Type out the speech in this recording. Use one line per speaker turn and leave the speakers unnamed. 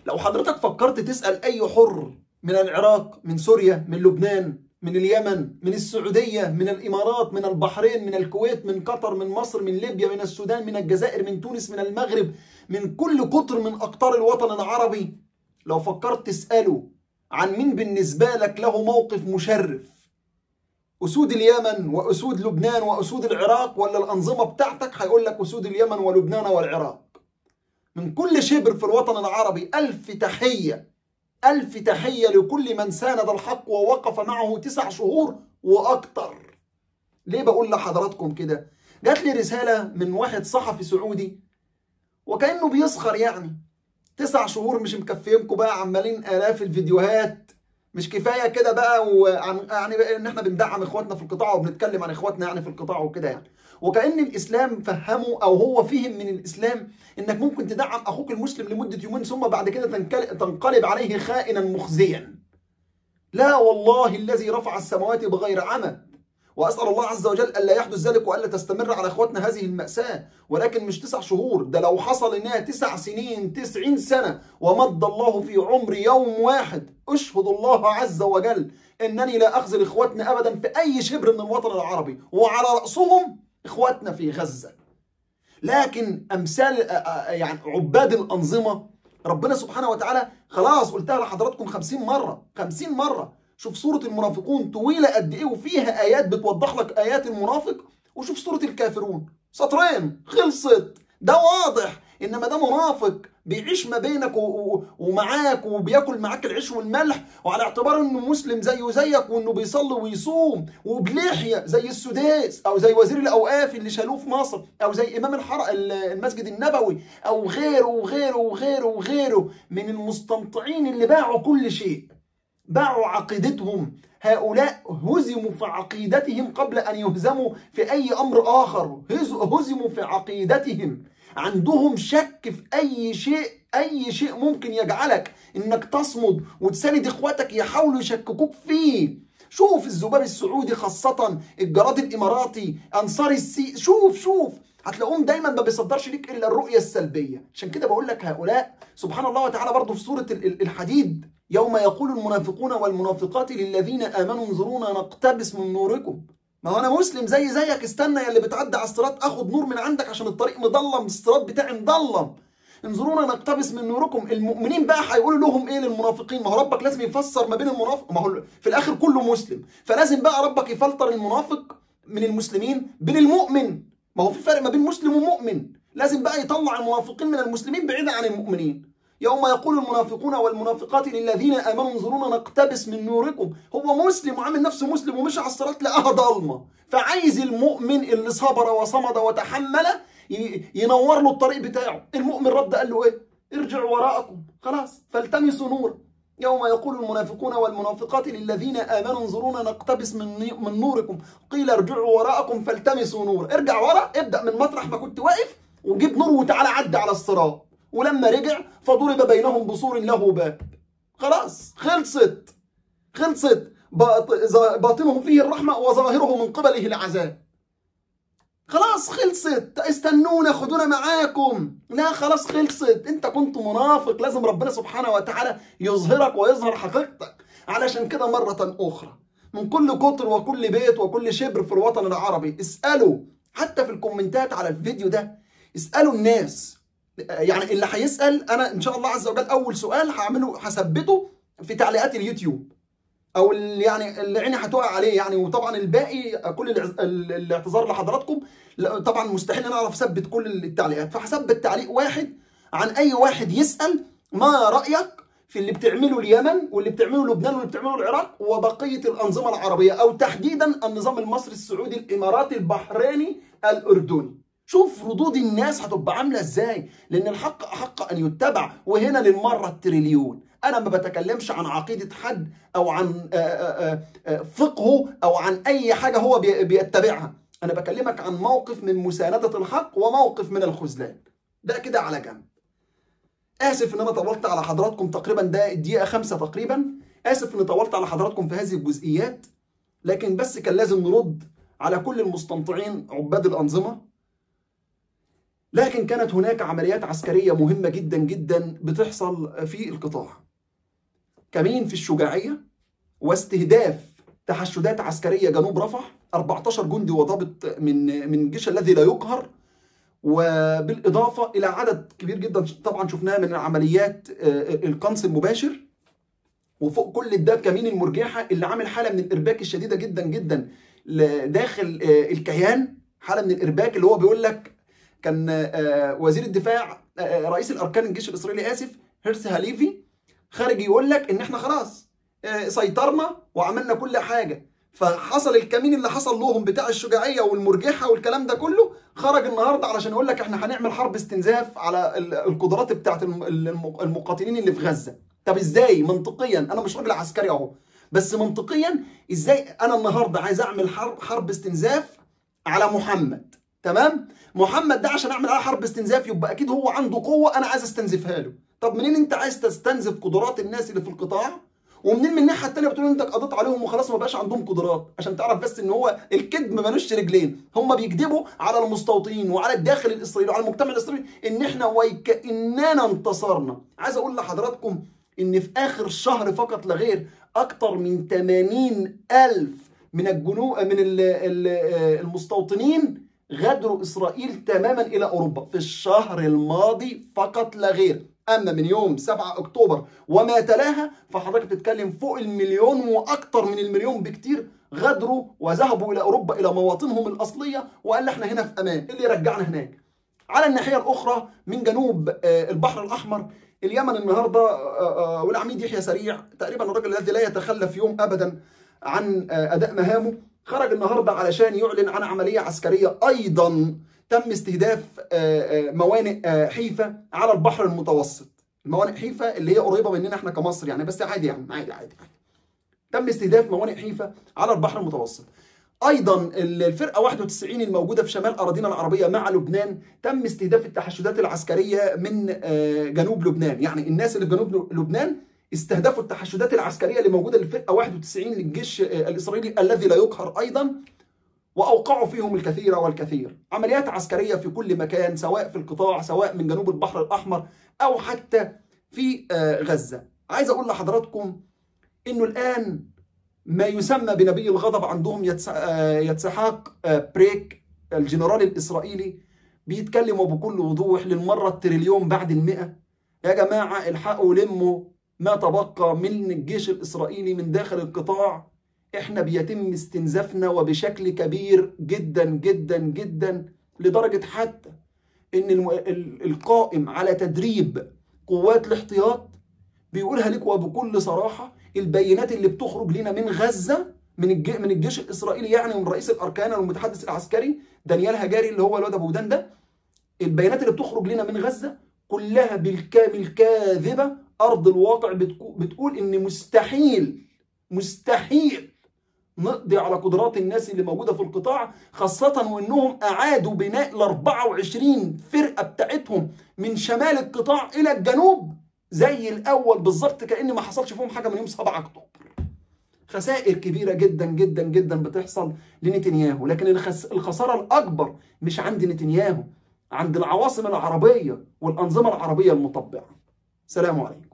لو حضرتك فكرت تسأل أي حر من العراق من سوريا من لبنان من اليمن من السعودية من الإمارات من البحرين من الكويت من قطر من مصر من ليبيا من السودان من الجزائر من تونس من المغرب من كل قطر من أقطار الوطن العربي لو فكرت تسأله عن مين بالنسبة لك له موقف مشرف أسود اليمن وأسود لبنان وأسود العراق ولا الأنظمة بتاعتك هيقول لك أسود اليمن ولبنان والعراق من كل شبر في الوطن العربي ألف تحية ألف تحية لكل من ساند الحق ووقف معه تسع شهور وأكتر ليه بقول لحضراتكم كده جات لي رسالة من واحد صحفي سعودي وكأنه بيسخر يعني تسع شهور مش مكفيينكم بقى عمالين آلاف الفيديوهات مش كفايه كده بقى وعن يعني بقى ان احنا بندعم اخواتنا في القطاع وبنتكلم عن اخواتنا يعني في القطاع وكده يعني وكأن الاسلام فهمه او هو فهم من الاسلام انك ممكن تدعم اخوك المسلم لمده يومين ثم بعد كده تنقلب عليه خائنا مخزيا لا والله الذي رفع السماوات بغير عمد واسال الله عز وجل الا يحدث ذلك والا تستمر على اخواتنا هذه الماساه ولكن مش تسع شهور ده لو حصل انها تسع سنين تسعين سنه ومد الله في عمري يوم واحد اشهد الله عز وجل انني لا اخذل اخواتنا ابدا في اي شبر من الوطن العربي وعلى راسهم اخواتنا في غزه لكن امثال يعني عباد الانظمه ربنا سبحانه وتعالى خلاص قلتها لحضراتكم خمسين مره خمسين مره شوف سورة المنافقون طويلة قد إيه وفيها آيات بتوضح لك آيات المنافق وشوف سورة الكافرون سطرين خلصت ده واضح إنما ده منافق بيعيش ما بينك ومعاك وبياكل معاك العيش والملح وعلى اعتبار انه مسلم زيه زيك وانه بيصلي ويصوم وبلحيه زي السداس او زي وزير الاوقاف اللي شالوه في مصر او زي امام الحرق المسجد النبوي او غيره وغيره وغيره وغيره من المستنطعين اللي باعوا كل شيء باعوا عقيدتهم هؤلاء هزموا في عقيدتهم قبل أن يهزموا في أي أمر آخر هزموا في عقيدتهم عندهم شك في أي شيء أي شيء ممكن يجعلك إنك تصمد وتساند إخواتك يحاولوا يشككوك فيه شوف الذباب السعودي خاصة الجراد الإماراتي أنصار السي شوف شوف هتلاقوهم دايما ما بيصدرش ليك الا الرؤيه السلبيه عشان كده بقول لك هؤلاء سبحان الله وتعالى برضه في سوره الحديد يوم يقول المنافقون والمنافقات للذين امنوا انظرونا نقتبس من نوركم ما هو انا مسلم زي زيك استنى يا اللي بتعدي على الصراط اخد نور من عندك عشان الطريق مضلم الصراط بتاعي مضلم انظرونا نقتبس من نوركم المؤمنين بقى هيقولوا لهم ايه للمنافقين ما هو ربك لازم يفسر ما بين المنافق ما هو في الاخر كله مسلم فلازم بقى ربك يفلتر المنافق من المسلمين بين المؤمن ما هو في فرق ما بين مسلم ومؤمن لازم بقى يطلع المنافقين من المسلمين بعيدا عن المؤمنين يوم يقول المنافقون والمنافقات للذين امنوا انظرونا نقتبس من نوركم هو مسلم وعامل نفسه مسلم ومشي على الصراط لقاها ضلمه فعايز المؤمن اللي صبر وصمد وتحمل ينور له الطريق بتاعه المؤمن رد قال له ايه ارجعوا وراءكم خلاص فالتمسوا نورا يوم يقول المنافقون والمنافقات للذين امنوا انظرونا نقتبس من من نوركم قيل ارجعوا وراءكم فالتمسوا نورا ارجع ورا ابدا من مطرح ما كنت واقف وجيب نور وتعالى عد على الصراط ولما رجع فضرب بينهم بسور له باب خلاص خلصت خلصت باطنه فيه الرحمه وظاهره من قبله العذاب خلاص خلصت استنونا خدونا معاكم لا خلاص خلصت انت كنت منافق لازم ربنا سبحانه وتعالى يظهرك ويظهر حقيقتك علشان كده مرة أخرى من كل قطر وكل بيت وكل شبر في الوطن العربي اسألوا حتى في الكومنتات على الفيديو ده اسألوا الناس يعني اللي هيسأل أنا إن شاء الله عز وجل أول سؤال هعمله هثبته في تعليقات اليوتيوب او اللي يعني اللي عيني هتقع عليه يعني وطبعا الباقي كل الاعتذار لحضراتكم طبعا مستحيل انا اعرف اثبت كل التعليقات فهثبت تعليق واحد عن اي واحد يسال ما رايك في اللي بتعمله اليمن واللي بتعمله لبنان واللي بتعمله العراق وبقيه الانظمه العربيه او تحديدا النظام المصري السعودي الاماراتي البحريني الاردني شوف ردود الناس هتبقى عامله ازاي لان الحق احق ان يتبع وهنا للمره التريليون انا ما بتكلمش عن عقيده حد او عن فقهه او عن اي حاجه هو بيتبعها انا بكلمك عن موقف من مسانده الحق وموقف من الخذلان ده كده على جنب اسف ان انا طولت على حضراتكم تقريبا ده الدقيقه خمسة تقريبا اسف ان طولت على حضراتكم في هذه الجزئيات لكن بس كان لازم نرد على كل المستنطعين عباد الانظمه لكن كانت هناك عمليات عسكريه مهمه جدا جدا بتحصل في القطاع كمين في الشجاعيه واستهداف تحشدات عسكريه جنوب رفح 14 جندي وضابط من من الجيش الذي لا يقهر وبالاضافه الى عدد كبير جدا طبعا شفناها من عمليات القنص المباشر وفوق كل ده كمين المرجحه اللي عامل حاله من الارباك الشديده جدا جدا داخل الكيان حاله من الارباك اللي هو بيقول لك كان وزير الدفاع رئيس الاركان الجيش الاسرائيلي اسف هيرس هاليفي خارج يقول لك ان احنا خلاص سيطرنا وعملنا كل حاجه فحصل الكمين اللي حصل لهم بتاع الشجاعيه والمرجحه والكلام ده كله خرج النهارده علشان يقول لك احنا هنعمل حرب استنزاف على القدرات بتاعت المقاتلين اللي في غزه طب ازاي منطقيا انا مش راجل عسكري اهو بس منطقيا ازاي انا النهارده عايز اعمل حرب حرب استنزاف على محمد تمام محمد ده عشان اعمل عليه حرب استنزاف يبقى اكيد هو عنده قوه انا عايز استنزفها له طب منين انت عايز تستنزف قدرات الناس اللي في القطاع ومنين من الناحيه الثانيه بتقول انت قضيت عليهم وخلاص ما بقاش عندهم قدرات عشان تعرف بس ان هو الكذب ملوش رجلين هم بيكذبوا على المستوطنين وعلى الداخل الاسرائيلي وعلى المجتمع الاسرائيلي ان احنا وكاننا انتصرنا عايز اقول لحضراتكم ان في اخر شهر فقط لا غير اكتر من 80 الف من الجنو من المستوطنين غادروا اسرائيل تماما الى اوروبا في الشهر الماضي فقط لا غير اما من يوم 7 اكتوبر وما تلاها فحضرتك بتتكلم فوق المليون واكتر من المليون بكتير غادروا وذهبوا الى اوروبا الى مواطنهم الاصليه وقال احنا هنا في امان اللي رجعنا هناك على الناحيه الاخرى من جنوب البحر الاحمر اليمن النهارده والعميد يحيى سريع تقريبا الراجل الذي لا يتخلف يوم ابدا عن اداء مهامه خرج النهارده علشان يعلن عن عمليه عسكريه ايضا تم استهداف موانئ حيفا على البحر المتوسط موانئ حيفا اللي هي قريبه مننا احنا كمصر يعني بس عادي يعني عادي عادي, عادي. تم استهداف موانئ حيفا على البحر المتوسط ايضا الفرقه 91 الموجوده في شمال اراضينا العربيه مع لبنان تم استهداف التحشدات العسكريه من جنوب لبنان يعني الناس اللي في جنوب لبنان استهدفوا التحشدات العسكريه اللي موجوده للفرقه 91 للجيش الاسرائيلي الذي لا يقهر ايضا واوقعوا فيهم الكثير والكثير عمليات عسكريه في كل مكان سواء في القطاع سواء من جنوب البحر الاحمر او حتى في غزه عايز اقول لحضراتكم انه الان ما يسمى بنبي الغضب عندهم يتسحاق بريك الجنرال الإسرائيلي بيتكلموا بكل وضوح للمرة التريليون بعد المئة يا جماعة الحقوا لموا ما تبقى من الجيش الإسرائيلي من داخل القطاع احنا بيتم استنزافنا وبشكل كبير جدا جدا جدا لدرجة حتى ان القائم على تدريب قوات الاحتياط بيقولها لك وبكل صراحة البيانات اللي بتخرج لنا من غزه من الج... من الجيش الاسرائيلي يعني ومن رئيس الاركان والمتحدث العسكري دانيال هجاري اللي هو الواد ابو ودان ده البيانات اللي بتخرج لنا من غزه كلها بالكامل كاذبه ارض الواقع بتكو... بتقول ان مستحيل مستحيل نقضي على قدرات الناس اللي موجوده في القطاع خاصه وانهم اعادوا بناء ال 24 فرقه بتاعتهم من شمال القطاع الى الجنوب زي الاول بالظبط كان ما حصلش فيهم حاجه من يوم 7 اكتوبر خسائر كبيره جدا جدا جدا بتحصل لنتنياهو لكن الخس... الخساره الاكبر مش عند نتنياهو عند العواصم العربيه والانظمه العربيه المطبعه سلام عليكم